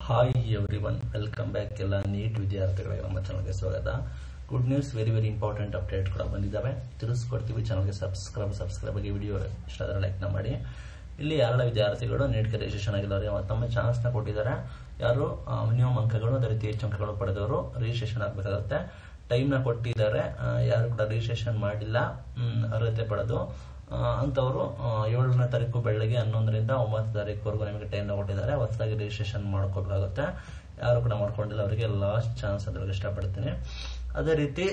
hi everyone welcome back ಎಲ್ಲ NEET ವಿದ್ಯಾರ್ಥಿಗಳಿಗೆ ನಮ್ಮ ಚಾನಲ್ಗೆ ಸ್ವಾಗತ good news very very important update ಕೂಡ ಬಂದಿದ್ದಾವೆ ತಿಳಿಸ್ಕೊಡ್ತೀವಿ ಚಾನಲ್ಗೆ ಸಬ್ಸ್ಕ್ರೈಬ್ ಸಬ್ಸ್ಕ್ರೈಬ್ ಆಗಿ ವಿಡಿಯೋ ಇಷ್ಟ ಆದರೆ ಲೈಕ್ನ ಮಾಡಿ ಇಲ್ಲಿ ಯಾರೆಲ್ಲ ವಿದ್ಯಾರ್ಥಿಗಳು ನೀಟ್ಗೆ ರಿಜಿಸ್ಟ್ರೇಷನ್ ಆಗಿದ್ದಾರೆ ತಮ್ಮ ಚಾನ್ಸ್ನ ಕೊಟ್ಟಿದ್ದಾರೆ ಯಾರು ಮಿನಿಮಮ್ ಅಂಕಗಳು ಅದೇ ರೀತಿ ಹೆಚ್ಚು ಅಂಕಗಳು ಪಡೆದವರು ರಿಜಿಸ್ಟ್ರೇಷನ್ ಆಗಬೇಕಾಗುತ್ತೆ ಟೈಮ್ನ ಕೊಟ್ಟಿದ್ದಾರೆ ಆ, ಯಾರು ಕೂಡ ರಿಜಿಸ್ಟ್ರೇಷನ್ ಮಾಡಿಲ್ಲ ಮ್, ಅರ್ಹತೆ ಪಡೆದು ಆ, ಅಂಥವರು ಆ, ಏಳನೇ ತಾರೀಕು ಬೆಳಗ್ಗೆ ಹನ್ನೊಂದರಿಂದ ಒಂಬತ್ತು ತಾರೀಕುವರೆಗೂ ನಿಮಗೆ ಟೈಮ್ನ ಕೊಟ್ಟಿದ್ದಾರೆ ಹೊಸದಾಗಿ ರಿಜಿಸ್ಟ್ರೇಷನ್ ಮಾಡ್ಕೋಬೇಕಾಗುತ್ತೆ ಯಾರು ಕೂಡ ಮಾಡ್ಕೊಂಡಿಲ್ಲ ಅವರಿಗೆ ಲಾಸ್ಟ್ ಚಾನ್ಸ್ ಅಂತ ಹೇಳಕ್ ಇಷ್ಟಪಡ್ತೀನಿ ಅದೇ ರೀತಿ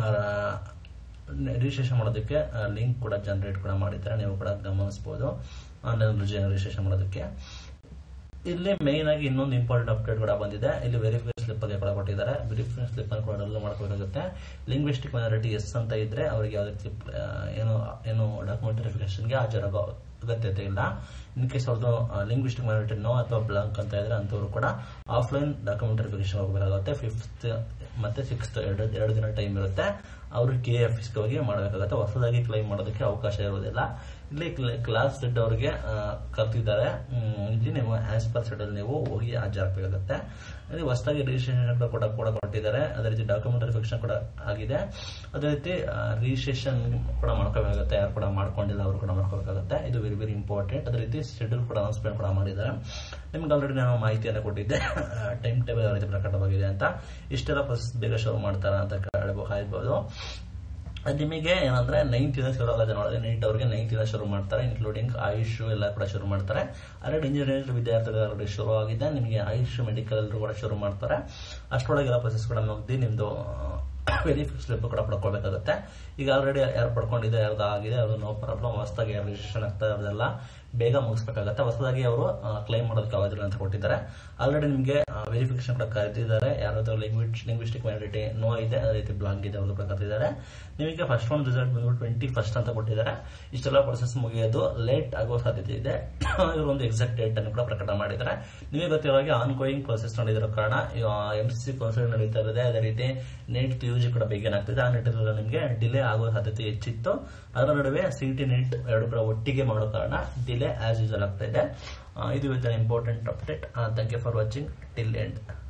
ರಿಜಿಸ್ಟ್ರೇಷನ್ ಮಾಡೋದಕ್ಕೆ ಲಿಂಕ್ ಕೂಡ ಜನರೇಟ್ ಕೂಡ ಮಾಡಿದ್ದಾರೆ ನೀವು ಕೂಡ ಗಮನಿಸಬಹುದು ಆನ್ಲೈನ್ ರಿಜಿಸ್ಟ್ರೇಷನ್ ಮಾಡೋದಕ್ಕೆ ಇಲ್ಲಿ ಮೇನ್ ಆಗಿ ಇನ್ನೊಂದು ಇಂಪಾರ್ಟೆಂಟ್ ಅಪ್ಡೇಟ್ ಕೂಡ ಬಂದಿದೆ ಇಲ್ಲಿ ವೆರಿಫೈ ಸ್ಲಿಪ್ ಬಗ್ಗೆ ಕೂಡ ಕೊಟ್ಟಿದ್ದಾರೆ ವೆರಿಫೈ ಸ್ಲಿಪ್ ಅನ್ನು ಕೂಡ ಡೌನ್ಲೋಡ್ ಮಾಡ್ಕೋಬೇಕಾಗುತ್ತೆ ಲಿಂಗ್ವಿಸ್ಟಿಕ್ ಮೈನಾರಿಟಿ ಎಸ್ ಅಂತ ಇದ್ರೆ ಅವರಿಗೆ ಯಾವುದೇ ರೀತಿ, ಆ, ಏನು ಏನು ಡಾಕ್ಯುಮೆಂಟ್ ವೆರಿಫಿಕೇಶನ್ಗೆ ಹಾಜರಾಗೋ ಅಗತ್ಯತೆ ಇಲ್ಲ ಇನ್ ಕೇಸ್ ಅವ್ರದ್ದು ಲಿಂಗ್ವಿಸ್ಟಿಕ್ ಮೈನಾರಿಟಿ ನೋ ಅಥವಾ ಬ್ಲಾಂಕ್ ಅಂತ ಇದ್ರೆ ಅಂತವರು ಕೂಡ ಆಫ್ಲೈನ್ ಡಾಕ್ಯುಮೆಂಟ್ ವೆರಿಫಿಕೇಶನ್ ಹೋಗಬೇಕಾಗುತ್ತೆ ಫಿಫ್ತ್ ಮತ್ತೆ ಸಿಕ್ಸ್ತ್ ಎರಡು ಎರಡು ದಿನ ಟೈಮ್ ಇರುತ್ತೆ ಅವರು ಕೆ ಎಫ್ ಹೋಗಿ ಮಾಡಬೇಕಾಗುತ್ತೆ ಹೊಸದಾಗಿ ಕ್ಲೈಮ್ ಮಾಡೋದಕ್ಕೆ ಅವಕಾಶ ಇರುವುದಿಲ್ಲ ಇಲ್ಲಿ ಕ್ಲಾಸ್ ಸೆಟ್ ಅವರಿಗೆ ಕಲ್ತಿದ್ದಾರೆ ಹ್ಮ್, ಇಲ್ಲಿ ನೀವು ಆಸ್ ಪರ್ ಸೆಟಲ್ ನೀವು ಹೋಗಿ ಹಾಜರಾಗಬೇಕಾಗುತ್ತೆ ಇಲ್ಲಿ ಹೊಸದಾಗಿ ರಿಜಿಸ್ಟ್ರೇಷನ್ ಕೂಡ ಕೂಡ ಕೊಟ್ಟಿದ್ದಾರೆ ಅದೇ ರೀತಿ ಡಾಕ್ಯುಮೆಂಟ್ ವೆರಿಫಿಕೇಶನ್ ಕೂಡ ಆಗಿದೆ ಅದೇ ರೀತಿ ರಿಜಿಸ್ಟ್ರೇಷನ್ ಕೂಡ ಮಾಡ್ಕೋಬೇಕಾಗುತ್ತೆ ಯಾರು ಕೂಡ ಮಾಡ್ಕೊಂಡಿಲ್ಲ ಅವರು ಕೂಡ ಮಾಡ್ಕೋಬೇಕಾಗುತ್ತೆ ಇದು ವೆರಿ ವೆರಿ ಇಂಪಾರ್ಟೆಂಟ್ ಅದೇ ರೀತಿ ಶೆಡ್ಯೂಲ್ ಕೂಡ ಅನೌನ್ಸ್ಮೆಂಟ್ ಕೂಡ ಮಾಡಿದ್ದಾರೆ ನಿಮ್ಗೆ ಆಲ್ರೆಡಿ ನಾನು ಮಾಹಿತಿಯನ್ನು ಕೊಟ್ಟಿದ್ದೆ ಟೈಮ್ ಟೇಬಲ್ ಯಾವ ರೀತಿ ಪ್ರಕಟವಾಗಿದೆ ಅಂತ ಇಷ್ಟೆಲ್ಲ ಪ್ರೊಸೆಸ್ ಬೇಗ ಶುರು ಮಾಡ್ತಾರ ಅಂತ ಹೇಳ್ಬೋದು ಅದು ನಿಮಗೆ ಏನಂದ್ರೆ ನೈನ್ತ್ ಇಂದ ಶುರು ಆಗೋದು ನೋಡಿದ್ರೆ ನೀಟ್ ಅವ್ರಿಗೆ ನೈನ್ತ್ ಇಂದ ಶುರು ಮಾಡ್ತಾರೆ ಇನ್ಕ್ಲೂಡಿಂಗ್ ಆಯುಷ್ ಎಲ್ಲ ಕೂಡ ಶುರು ಮಾಡ್ತಾರೆ ಆಲ್ರೆಡಿ ಇಂಜಿನಿಯರಿಂಗ್ ವಿದ್ಯಾರ್ಥಿಗಳು ಆಲ್ರೆಡಿ ಶುರು ಆಗಿದೆ ನಿಮಗೆ ಆಯುಷ್ ಮೆಡಿಕಲ್ ಎಲ್ಲರೂ ಕೂಡ ಶುರು ಮಾಡ್ತಾರೆ ಅಷ್ಟರೊಳಗೆಲ್ಲ ಪ್ರೊಸೆಸ್ ಕೂಡ ಮುಗ್ದು ನಿಮ್ದು ವೆರಿಫೈ ಸ್ಲಿಪ್ ಕೂಡ ಪಡ್ಕೊಳ್ಬೇಕಾಗುತ್ತೆ ಈಗ ಆಲ್ರೆಡಿ ಯಾರು ಪಡ್ಕೊಂಡಿದೆ ಯಾರ್ದು ಆಗಿದೆ ಅದು ನೋ ಪ್ರಾಬ್ಲಮ್ ಹೊಸದಾಗಿ ಯಾರು ರಿಜಿಸ್ಟ್ರೇಷನ್ ಆಗ್ತಾರೆ ಅವ್ರದೆಲ್ಲ ಬೇಗ ಮುಗಿಸ್ಬೇಕಾಗತ್ತೆ ಹೊಸದಾಗಿ ಅವರು ಕ್ಲೈಮ್ ಮಾಡೋದಕ್ಕೆ ಆಗೋದಿಲ್ಲ ಅಂತ ಕೊಟ್ಟಿದ್ದಾರೆ ಆಲ್ರೆಡಿ ನಿಮಗೆ ವೆರಿಫಿಕೇಶನ್ ಕೂಡ ಕರೆದಿದ್ದಾರೆ ಯಾರಾದ್ರೂ ಲಿಂಗ್ವಿಸ್ಟ್ ಲಿಂಗ್ವಿಸ್ಟಿಕ್ ಮೈನಾರಿಟಿ ನೋ ಇದೆ ಅದೇ ರೀತಿ ಬ್ಲಾಂಕ್ ಇದೆ ಅವ್ರದ್ದು ಕೂಡ ಕರೆದಿದ್ದಾರೆ ನಿಮಗೆ ಫಸ್ಟ್ ಒನ್ ರಿಸಲ್ಟ್ ಬಂದ್ಬಿಟ್ಟು ಟ್ವೆಂಟಿ ಫಸ್ಟ್ ಅಂತ ಕೊಟ್ಟಿದ್ದಾರೆ ಇಷ್ಟೆಲ್ಲ ಪ್ರೊಸೆಸ್ ಮುಗಿಯೋದು ಲೇಟ್ ಆಗೋ ಸಾಧ್ಯತೆ ಇದೆ ಇವರು ಒಂದು ಎಕ್ಸಾಕ್ಟ್ ಡೇಟ್ ಅನ್ನು ಕೂಡ ಪ್ರಕಟ ಮಾಡಿದ್ದಾರೆ ನಿಮಗೆ ಗೊತ್ತಿರೋ ಹಾಗೆ ಆನ್ ಗೋಯಿಂಗ್ ಪ್ರೊಸೆಸ್ ನಡೆದಿರೋ ಕಾರಣ ಎಂ ಸಿ ಕೌನ್ಸಿಲಿಂಗ್ ನಡೀತಾ ಇದೆ ಅದೇ ರೀತಿ ನೆಟ್ ಪಿ ಯು ಜಿ ಕೂಡ ಬೇಗನೆ ಆಗ್ತಿದೆ ಆ ನಿಟ್ಟಿನಲ್ಲಿ ನಿಮಗೆ ಡಿಲೇ ಆಗೋ ಸಾಧ್ಯತೆ ಹೆಚ್ಚಿತ್ತು ಅದರ ನಡುವೆ ಸಿ ಟಿ ನೆಟ್ ಎರಡು ಕೂಡ ಒಟ್ಟಿಗೆ ಮಾಡೋ ಕಾರಣ ಡಿಲೇ ಆಸ್ ಯೂಸಲ್ ಆಗ್ತಾ ಇದೆ ಆ, ಇದು with important update thank you for watching till end